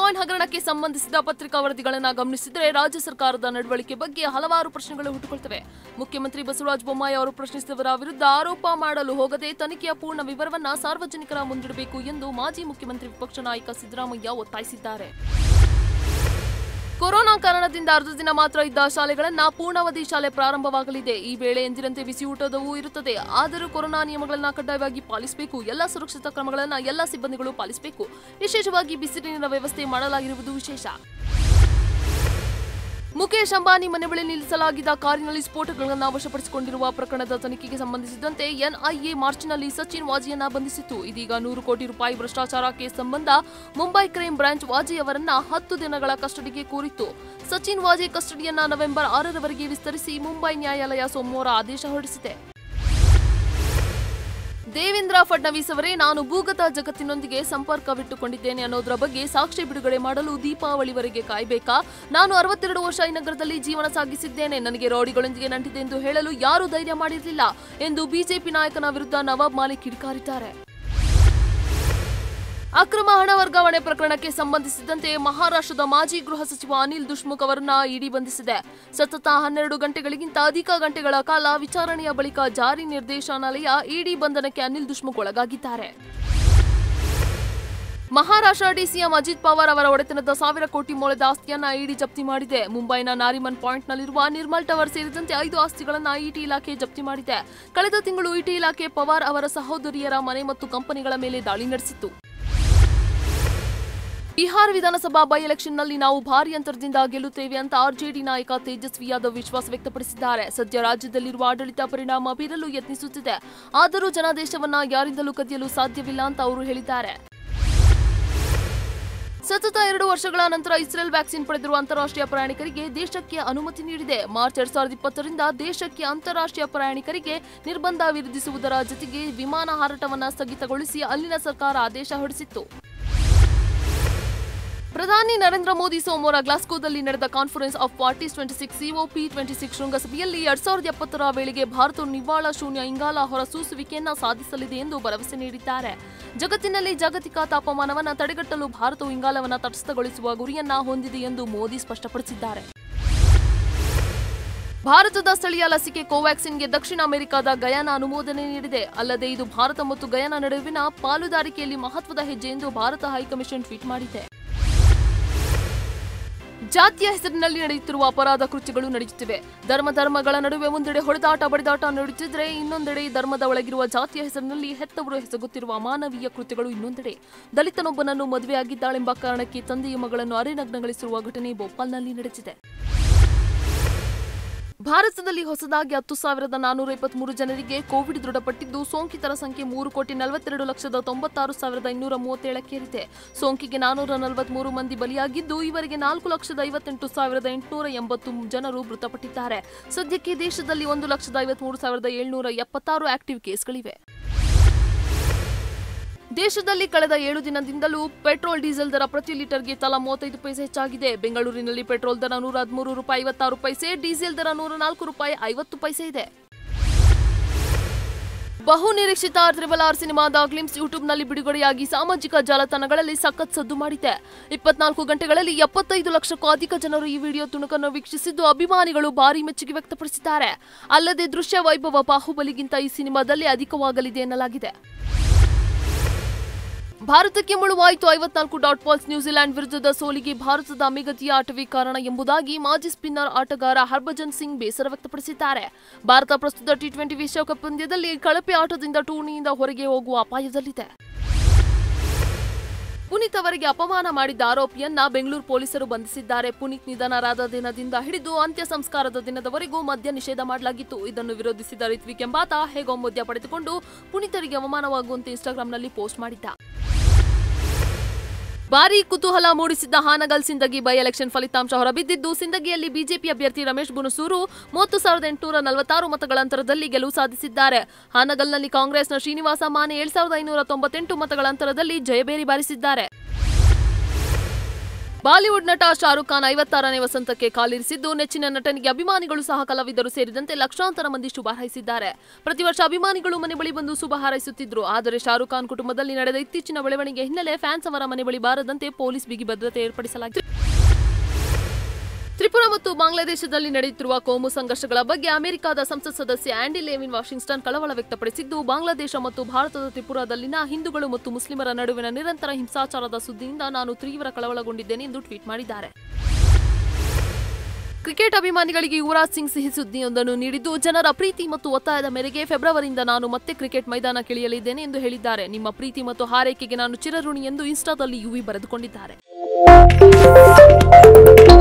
bitcoin ಹಗರಣಕ್ಕೆ ಸಂಬಂಧಿಸಿದ ಪತ್ರಿಕಾ ವರದಿಗಳನ್ನು ಗಮನಿಸಿದರೆ ರಾಜ್ಯ ಸರ್ಕಾರದ ನಡವಳಿಕೆ ಬಗ್ಗೆ ಹಲವಾರು ಪ್ರಶ್ನೆಗಳು ಹುಟ್ಟುಕೊಳ್ತವೆ ಮುಖ್ಯಮಂತ್ರಿ ಬಸವರಾಜ ಬೊಮ್ಮಾಯಿ ಅವರು ಪ್ರಶ್ನಿಸಿದವರ ವಿರುದ್ಧ ಆರೋಪ ಮಾಡಲು ಹೋಗದೆ ತನಿಖೆಯ ಪೂರ್ಣ ವಿವರವನ್ನ ಸಾರ್ವಜನಿಕರ ಮುಂದಿಡಬೇಕು ಎಂದು ಮಾಜಿ ಮುಖ್ಯಮಂತ್ರಿ ವಿಪಕ್ಷ ನಾಯಕ ಸಿದ್ದರಾಮಯ್ಯ ಒತ್ತಾಯಿಸಿದ್ದಾರೆ ಕೊರೋನಾ ಕಾರಣದಿಂದ ಅರ್ಧ ದಿನ ಮಾತ್ರ ಇದ್ದ ಶಾಲೆಗಳನ್ನ ಪೂರ್ಣಾವಧಿ ಶಾಲೆ ಪ್ರಾರಂಭವಾಗಲಿದೆ ಈ ವೇಳೆ ಎಂದಿನಂತೆ ಬಿಸಿಯೂಟದವೂ ಇರುತ್ತದೆ ಆದರೂ ಕೊರೋನಾ ನಿಯಮಗಳನ್ನ ಕಡ್ಡಾಯವಾಗಿ ಪಾಲಿಸಬೇಕು ಎಲ್ಲ ಸುರಕ್ಷತಾ ಕ್ರಮಗಳನ್ನ ಎಲ್ಲ ಸಿಬ್ಬಂದಿಗಳು ಪಾಲಿಸಬೇಕು ವಿಶೇಷವಾಗಿ ಬಿಸಿಲಿನ ವ್ಯವಸ್ಥೆ ಮಾಡಲಾಗಿರುವುದು ವಿಶೇಷ ಮುಖೇಶ್ ಅಂಬಾನಿ ಮನೆ ಬಳಿ ನಿಲ್ಲಿಸಲಾಗಿದ್ದ ಕಾರಿನಲ್ಲಿ ಸ್ಫೋಟಗಳನ್ನು ವಶಪಡಿಸಿಕೊಂಡಿರುವ ಪ್ರಕರಣದ ತನಿಖೆಗೆ ಸಂಬಂಧಿಸಿದಂತೆ ಎನ್ಐಎ ಮಾರ್ಚ್ನಲ್ಲಿ ಸಚಿನ್ ವಾಜಿಯನ್ನ ಬಂಧಿಸಿತ್ತು ಇದೀಗ ನೂರು ಕೋಟಿ ರೂಪಾಯಿ ಭ್ರಷ್ಟಾಚಾರ ಕೇಸ್ ಸಂಬಂಧ ಮುಂಬೈ ಕ್ರೈಂ ಬ್ರಾಂಚ್ ವಾಜಿ ಅವರನ್ನ ಹತ್ತು ದಿನಗಳ ಕಸ್ಟಡಿಗೆ ಕೋರಿತ್ತು ಸಚಿನ್ ವಾಜೆ ಕಸ್ಟಡಿಯನ್ನ ನವೆಂಬರ್ ಆರರವರೆಗೆ ವಿಸ್ತರಿಸಿ ಮುಂಬೈ ನ್ಯಾಯಾಲಯ ಸೋಮವಾರ ಆದೇಶ ಹೊರಡಿಸಿದೆ ದೇವೇಂದ್ರ ಫಡ್ನವೀಸ್ ಅವರೇ ನಾನು ಭೂಗತ ಜಗತ್ತಿನೊಂದಿಗೆ ಸಂಪರ್ಕವಿಟ್ಟುಕೊಂಡಿದ್ದೇನೆ ಅನ್ನೋದರ ಬಗ್ಗೆ ಸಾಕ್ಷ್ಯ ಬಿಡುಗಡೆ ಮಾಡಲು ದೀಪಾವಳಿವರೆಗೆ ಕಾಯಬೇಕಾ ನಾನು ಅರವತ್ತೆರಡು ವರ್ಷ ಈ ನಗರದಲ್ಲಿ ಜೀವನ ಸಾಗಿಸಿದ್ದೇನೆ ನನಗೆ ರೌಡಿಗಳೊಂದಿಗೆ ನಂಟಿದೆ ಎಂದು ಹೇಳಲು ಯಾರೂ ಧೈರ್ಯ ಮಾಡಿರಲಿಲ್ಲ ಎಂದು ಬಿಜೆಪಿ ನಾಯಕನ ವಿರುದ್ಧ ನವಾಬ್ ಮಾಲಿಕ್ ಕಿಡಿಕಾರಿದ್ದಾರೆ ಅಕ್ರಮ ಹಣ ವರ್ಗಾವಣೆ ಪ್ರಕರಣಕ್ಕೆ ಸಂಬಂಧಿಸಿದಂತೆ ಮಹಾರಾಷ್ಟ್ರದ ಮಾಜಿ ಗೃಹ ಸಚಿವ ಅನಿಲ್ ದುಶ್ಮುಖ್ ಅವರನ್ನ ಇಡಿ ಬಂಧಿಸಿದೆ ಸತತ ಹನ್ನೆರಡು ಗಂಟೆಗಳಿಗಿಂತ ಅಧಿಕ ಗಂಟೆಗಳ ಕಾಲ ವಿಚಾರಣೆಯ ಬಳಿಕ ಜಾರಿ ನಿರ್ದೇಶನಾಲಯ ಇಡಿ ಬಂಧನಕ್ಕೆ ಅನಿಲ್ ದುಶ್ಮುಖ್ ಒಳಗಾಗಿದ್ದಾರೆ ಮಹಾರಾಷ್ಟ್ರ ಡಿಸಿಎಂ ಅಜಿತ್ ಪವಾರ್ ಅವರ ಒಡೆತನದ ಸಾವಿರ ಕೋಟಿ ಮೌಲ್ಯದ ಆಸ್ತಿಯನ್ನ ಇಡಿ ಜಪ್ತಿ ಮಾಡಿದೆ ಮುಂಬೈನ ನಾರಿಮನ್ ಪಾಯಿಂಟ್ನಲ್ಲಿರುವ ನಿರ್ಮಲ್ ಟವರ್ ಸೇರಿದಂತೆ ಐದು ಆಸ್ತಿಗಳನ್ನ ಇಟಿ ಇಲಾಖೆ ಜಪ್ತಿ ಮಾಡಿದೆ ಕಳೆದ ತಿಂಗಳು ಇಟಿ ಇಲಾಖೆ ಪವಾರ್ ಅವರ ಸಹೋದರಿಯರ ಮನೆ ಮತ್ತು ಕಂಪನಿಗಳ ಮೇಲೆ ದಾಳಿ ನಡೆಸಿತ್ತು ಬಿಹಾರ ವಿಧಾನಸಭಾ ಬೈ ಎಲೆಕ್ಷನ್ನಲ್ಲಿ ನಾವು ಭಾರಿ ಅಂತರದಿಂದ ಗೆಲ್ಲುತ್ತೇವೆ ಅಂತ ಆರ್ಜೆಡಿ ನಾಯಕ ತೇಜಸ್ವಿ ಯಾದವ್ ವಿಶ್ವಾಸ ವ್ಯಕ್ತಪಡಿಸಿದ್ದಾರೆ ಸದ್ಯ ರಾಜ್ಯದಲ್ಲಿರುವ ಆಡಳಿತ ಪರಿಣಾಮ ಬೀರಲು ಯತ್ನಿಸುತ್ತಿದೆ ಆದರೂ ಜನಾದೇಶವನ್ನ ಯಾರಿಂದಲೂ ಕದಿಯಲು ಸಾಧ್ಯವಿಲ್ಲ ಅಂತ ಅವರು ಹೇಳಿದ್ದಾರೆ ಸತತ ಎರಡು ವರ್ಷಗಳ ನಂತರ ಇಸ್ರೇಲ್ ವ್ಯಾಕ್ಸಿನ್ ಪಡೆದಿರುವ ಅಂತಾರಾಷ್ಟ್ರೀಯ ಪ್ರಯಾಣಿಕರಿಗೆ ದೇಶಕ್ಕೆ ಅನುಮತಿ ನೀಡಿದೆ ಮಾರ್ಚ್ ಎರಡ್ ಸಾವಿರದ ಇಪ್ಪತ್ತರಿಂದ ದೇಶಕ್ಕೆ ಅಂತಾರಾಷ್ಟ್ರೀಯ ಪ್ರಯಾಣಿಕರಿಗೆ ನಿರ್ಬಂಧ ವಿಧಿಸುವುದರ ಜೊತೆಗೆ ವಿಮಾನ ಹಾರಾಟವನ್ನ ಸ್ಥಗಿತಗೊಳಿಸಿ ಅಲ್ಲಿನ ಸರ್ಕಾರ ಆದೇಶ ಹೊರಡಿಸಿತ್ತು ಪ್ರಧಾನಿ ನರೇಂದ್ರ ಮೋದಿ ಸೋಮವಾರ ಗ್ಲಾಸ್ಗೋದಲ್ಲಿ ನಡೆದ conference of parties twenty six COP twenty six ಶೃಂಗಸಭೆಯಲ್ಲಿ ಎರಡ್ ಸಾವಿರದ ಎಪ್ಪತ್ತರ ವೇಳೆಗೆ ಭಾರತ ನಿವ್ವಳ ಶೂನ್ಯ ಇಂಗಾಲ ಹೊರಸೂಸುವಿಕೆಯನ್ನ ಸಾಧಿಸಲಿದೆ ಎಂದು ಭರವಸೆ ನೀಡಿದ್ದಾರೆ ಜಗತ್ತಿನಲ್ಲಿ ಜಾಗತಿಕ ತಾಪಮಾನವನ್ನು ತಡೆಗಟ್ಟಲು ಭಾರತವು ಇಂಗಾಲವನ್ನು ತಟಸ್ಥಗೊಳಿಸುವ ಗುರಿಯನ್ನ ಹೊಂದಿದೆ ಎಂದು ಮೋದಿ ಸ್ಪಷ್ಟಪಡಿಸಿದ್ದಾರೆ ಭಾರತದ ಸ್ಥಳೀಯ ಲಸಿಕೆ ಕೋವ್ಯಾಕ್ಸಿನ್ಗೆ ದಕ್ಷಿಣ ಅಮೆರಿಕದ ಗಯಾನ ಅನುಮೋದನೆ ನೀಡಿದೆ ಅಲ್ಲದೆ ಇದು ಭಾರತ ಮತ್ತು ಗಯಾನ ನಡುವಿನ ಪಾಲುದಾರಿಕೆಯಲ್ಲಿ ಮಹತ್ವದ ಹೆಜ್ಜೆ ಎಂದು ಭಾರತ ಹೈಕಮಿಷನ್ ಟ್ವೀಟ್ ಮಾಡಿದೆ ಜಾತಿಯ ಹೆಸರಿನಲ್ಲಿ ನಡೆಯುತ್ತಿರುವ ಅಪರಾಧ ಕೃತ್ಯಗಳು ನಡೆಯುತ್ತಿವೆ ಧರ್ಮ ಧರ್ಮಗಳ ನಡುವೆ ಒಂದೆಡೆ ಹೊಡೆದಾಟ ಬಡಿದಾಟ ನಡೆಯುತ್ತಿದ್ರೆ ಇನ್ನೊಂದೆಡೆ ಧರ್ಮದ ಒಳಗಿರುವ ಜಾತಿಯ ಹೆಸರಿನಲ್ಲಿ ಹೆತ್ತವರು ಎಸಗುತ್ತಿರುವ ಅಮಾನವೀಯ ಕೃತ್ಯಗಳು ಇನ್ನೊಂದೆಡೆ ದಲಿತನೊಬ್ಬನನ್ನು ಮದುವೆಯಾಗಿದ್ದಾಳೆಂಬ ಕಾರಣಕ್ಕೆ ತಂದೆಯ ಮಗಳನ್ನು ಅರೆನಗ್ನಗೊಳಿಸಿರುವ ಘಟನೆ ಭೋಪಾಲ್ನಲ್ಲಿ ನಡೆದಿದೆ ಭಾರತದಲ್ಲಿ ಹೊಸದಾಗಿ ಹತ್ತು ಸಾವಿರದ ನಾನೂರ ಇಪ್ಪತ್ಮೂರು ಜನರಿಗೆ ಕೋವಿಡ್ ದೃಢಪಟ್ಟಿದ್ದು ಸೋಂಕಿತರ ಸಂಖ್ಯೆ ಮೂರು ಕೋಟಿ ನಲವತ್ತೆರಡು ಲಕ್ಷದ ತೊಂಬತ್ತಾರು ಸಾವಿರದ ಇನ್ನೂರ ಮೂವತ್ತೇಳಕ್ಕೇರಿದೆ ಸೋಂಕಿಗೆ ನಾನೂರ ನಲವತ್ಮೂರು ಮಂದಿ ಬಲಿಯಾಗಿದ್ದು ಇವರಿಗೆ ನಾಲ್ಕು ಲಕ್ಷದ ಐವತ್ತೆಂಟು ಸಾವಿರದ ಎಂಟುನೂರ ಎಂಬತ್ತು ಜನರು ಮೃತಪಟ್ಟಿದ್ದಾರೆ ಸದ್ಯಕ್ಕೆ ದೇಶದಲ್ಲಿ ಒಂದು ಲಕ್ಷದ ಐವತ್ಮೂರು ಸಾವಿರದ ಏಳ್ನೂರ ಎಪ್ಪತ್ತಾರು ಆಕ್ಟಿವ್ ಕೇಸ್ಗಳಿವೆ ದೇಶದಲ್ಲಿ ಕಳೆದ ಏಳು ದಿನದಿಂದಲೂ ಪೆಟ್ರೋಲ್ ಡೀಸೆಲ್ ದರ ಪ್ರತಿ ಲೀಟರ್ಗೆ ತಲಾ ಮೂವತ್ತೈದು ಪೈಸೆ ಹೆಚ್ಚಾಗಿದೆ ಬೆಂಗಳೂರಿನಲ್ಲಿ ಪೆಟ್ರೋಲ್ ದರ ನೂರ ಹದಿಮೂರು ರೂಪಾಯಿ ಐವತ್ತಾರು ಪೈಸೆ ಡೀಸೆಲ್ ದರ ನೂರ ನಾಲ್ಕು ರೂಪಾಯಿ ಐವತ್ತು ಪೈಸೆ ಇದೆ ಬಹು ನಿರೀಕ್ಷಿತ ತ್ರಿಬಲ್ ಆರ್ ಸಿನಿಮಾದ ಗ್ಲಿಮ್ಸ್ ಯೂಟ್ಯೂಬ್ನಲ್ಲಿ ಬಿಡುಗಡೆಯಾಗಿ ಸಾಮಾಜಿಕ ಜಾಲತಾಣಗಳಲ್ಲಿ ಸಖತ್ ಸದ್ದು ಮಾಡಿದೆ ಇಪ್ಪತ್ನಾಲ್ಕು ಗಂಟೆಗಳಲ್ಲಿ ಎಪ್ಪತ್ತೈದು ಲಕ್ಷಕ್ಕೂ ಅಧಿಕ ಜನರು ಈ ವಿಡಿಯೋ ತುಣುಕನ್ನು ವೀಕ್ಷಿಸಿದ್ದು ಅಭಿಮಾನಿಗಳು ಭಾರಿ ಮೆಚ್ಚುಗೆ ವ್ಯಕ್ತಪಡಿಸಿದ್ದಾರೆ ಅಲ್ಲದೆ ದೃಶ್ಯ ವೈಭವ ಬಾಹುಬಲಿಗಿಂತ ಈ ಸಿನಿಮಾದಲ್ಲಿ ಅಧಿಕವಾಗಲಿದೆ ಎನ್ನಲಾಗಿದೆ ಭಾರತಕ್ಕೆ ಮುಳುವಾಯಿತು ಐವತ್ನಾಲ್ಕು ಡಾಟ್ ಬಾಲ್ಸ್ ನ್ಯೂಜಿಲೆಂಡ್ ವಿರುದ್ಧದ ಸೋಲಿಗೆ ಭಾರತದ ಅಮಿಗತಿಯ ಆಟವೇ ಕಾರಣ ಎಂಬುದಾಗಿ ಮಾಜಿ ಸ್ಪಿನ್ನರ್ ಆಟಗಾರ ಹರ್ಭಜನ್ ಸಿಂಗ್ ಬೇಸರ ವ್ಯಕ್ತಪಡಿಸಿದ್ದಾರೆ ಭಾರತ ಪ್ರಸ್ತುತ ಟಿ ಟ್ವೆಂಟಿ ವಿಶ್ವಕಪ್ ಪಂದ್ಯದಲ್ಲಿ ಕಳಪೆ ಆಟದಿಂದ ಟೂರ್ನಿಯಿಂದ ಹೊರಗೆ ಹೋಗುವ ಅಪಾಯದಲ್ಲಿದೆ ಪುನೀತ್ ಅವರಿಗೆ ಅಪಮಾನ ಮಾಡಿದ್ದ ಆರೋಪಿಯನ್ನ ಬೆಂಗಳೂರು ಪೊಲೀಸರು ಬಂಧಿಸಿದ್ದಾರೆ ಪುನೀತ್ ನಿಧನರಾದ ದಿನದಿಂದ ಹಿಡಿದು ಅಂತ್ಯ ಸಂಸ್ಕಾರದ ದಿನದವರೆಗೂ ಮದ್ಯ ನಿಷೇಧ ಮಾಡಲಾಗಿತ್ತು ಇದನ್ನು ವಿರೋಧಿಸಿದ ರಿತ್ವಿಕ್ ಎಂಬಾತ ಹೇಗೋ ಮದ್ಯ ಪಡೆದುಕೊಂಡು ಪುನೀತರಿಗೆ ಅವಮಾನವಾಗುವಂತೆ ಇನ್ಸ್ಟಾಗ್ರಾಂನಲ್ಲಿ ಪೋಸ್ಟ್ ಮಾಡಿದ್ದ ಭಾರೀ ಕುತೂಹಲ ಮೂಡಿಸಿದ್ದ ಹಾನಗಲ್ ಸಿಂದಗಿ ಬೈ ಎಲೆಕ್ಷನ್ ಫಲಿತಾಂಶ ಹೊರಬಿದ್ದಿದ್ದು ಸಿಂದಗಿಯಲ್ಲಿ ಬಿಜೆಪಿ ಅಭ್ಯರ್ಥಿ ರಮೇಶ್ ಬುನಸೂರು ಮೂವತ್ತು ಸಾವಿರದ ಎಂಟುನೂರ ನಲವತ್ತಾರು ಮತಗಳ ಅಂತರದಲ್ಲಿ ಗೆಲುವು ಸಾಧಿಸಿದ್ದಾರೆ ಹಾನಗಲ್ನಲ್ಲಿ ಕಾಂಗ್ರೆಸ್ನ ಶ್ರೀನಿವಾಸ ಮಾನೆ ಏಳು ಸಾವಿರದ ಐನೂರ ತೊಂಬತ್ತೆಂಟು ಮತಗಳ ಅಂತರದಲ್ಲಿ ಜಯಬೇರಿ ಬಾರಿಸಿದ್ದಾರೆ ಬಾಲಿವುಡ್ ನಟ ಶಾರುಖ್ ಖಾನ್ ಐವತ್ತಾರನೇ ವಸಂತಕ್ಕೆ ಕಾಲಿರಿಸಿದ್ದು ನೆಚ್ಚಿನ ನಟನಿಗೆ ಅಭಿಮಾನಿಗಳು ಸಹ ಕಲಾವಿದರು ಸೇರಿದಂತೆ ಲಕ್ಷಾಂತರ ಮಂದಿ ಶುಭ ಹಾರೈಸಿದ್ದಾರೆ ಪ್ರತಿ ವರ್ಷ ಅಭಿಮಾನಿಗಳು ಮನೆ ಬಳಿ ಬಂದು ಶುಭ ಹಾರೈಸುತ್ತಿದ್ರು ಆದರೆ ಶಾರುಖ್ ಖಾನ್ ಕುಟುಂಬದಲ್ಲಿ ನಡೆದ ಇತ್ತೀಚಿನ ಬೆಳವಣಿಗೆ ಹಿನ್ನೆಲೆ ಫ್ಯಾನ್ಸ್ ಅವರ ಮನೆ ಬಳಿ ಬಾರದಂತೆ ಪೊಲೀಸ್ ಬಿಗಿ ಭದ್ರತೆ ಏರ್ಪಡಿಸಲಾಗಿದೆ ತ್ರಿಪುರಾ ಮತ್ತು ಬಾಂಗ್ಲಾದೇಶದಲ್ಲಿ ನಡೆಯುತ್ತಿರುವ ಕೋಮು ಸಂಘರ್ಷಗಳ ಬಗ್ಗೆ ಅಮೆರಿಕದ ಸಂಸತ್ ಸದಸ್ಯ ಆಂಡಿ ಲೇವಿನ್ ವಾಷಿಂಗ್ಟನ್ ಕಳವಳ ವ್ಯಕ್ತಪಡಿಸಿದ್ದು ಬಾಂಗ್ಲಾದೇಶ ಮತ್ತು ಭಾರತದ ತ್ರಿಪುರಾದಲ್ಲಿನ ಹಿಂದೂಗಳು ಮತ್ತು ಮುಸ್ಲಿಮರ ನಡುವಿನ ನಿರಂತರ ಹಿಂಸಾಚಾರದ ಸುದ್ದಿಯಿಂದ ನಾನು ತೀವ್ರ ಕಳವಳಗೊಂಡಿದ್ದೇನೆ ಎಂದು ಟ್ವೀಟ್ ಮಾಡಿದ್ದಾರೆ ಕ್ರಿಕೆಟ್ ಅಭಿಮಾನಿಗಳಿಗೆ ಯುವರಾಜ್ ಸಿಂಗ್ ಸಿಹಿ ಸುದ್ದಿಯೊಂದನ್ನು ನೀಡಿದ್ದು ಜನರ ಪ್ರೀತಿ ಮತ್ತು ಒತ್ತಾಯದ ಮೇರೆಗೆ ಫೆಬ್ರವರಿಯಿಂದ ನಾನು ಮತ್ತೆ ಕ್ರಿಕೆಟ್ ಮೈದಾನಕ್ಕಿಳಿಯಲಿದ್ದೇನೆ ಎಂದು ಹೇಳಿದ್ದಾರೆ ನಿಮ್ಮ ಪ್ರೀತಿ ಮತ್ತು ಹಾರೈಕೆಗೆ ನಾನು ಚಿರಋಣಿ ಎಂದು ಇನ್ಸ್ಟಾದಲ್ಲಿ ಯುವಿ ಬರೆದುಕೊಂಡಿದ್ದಾರೆ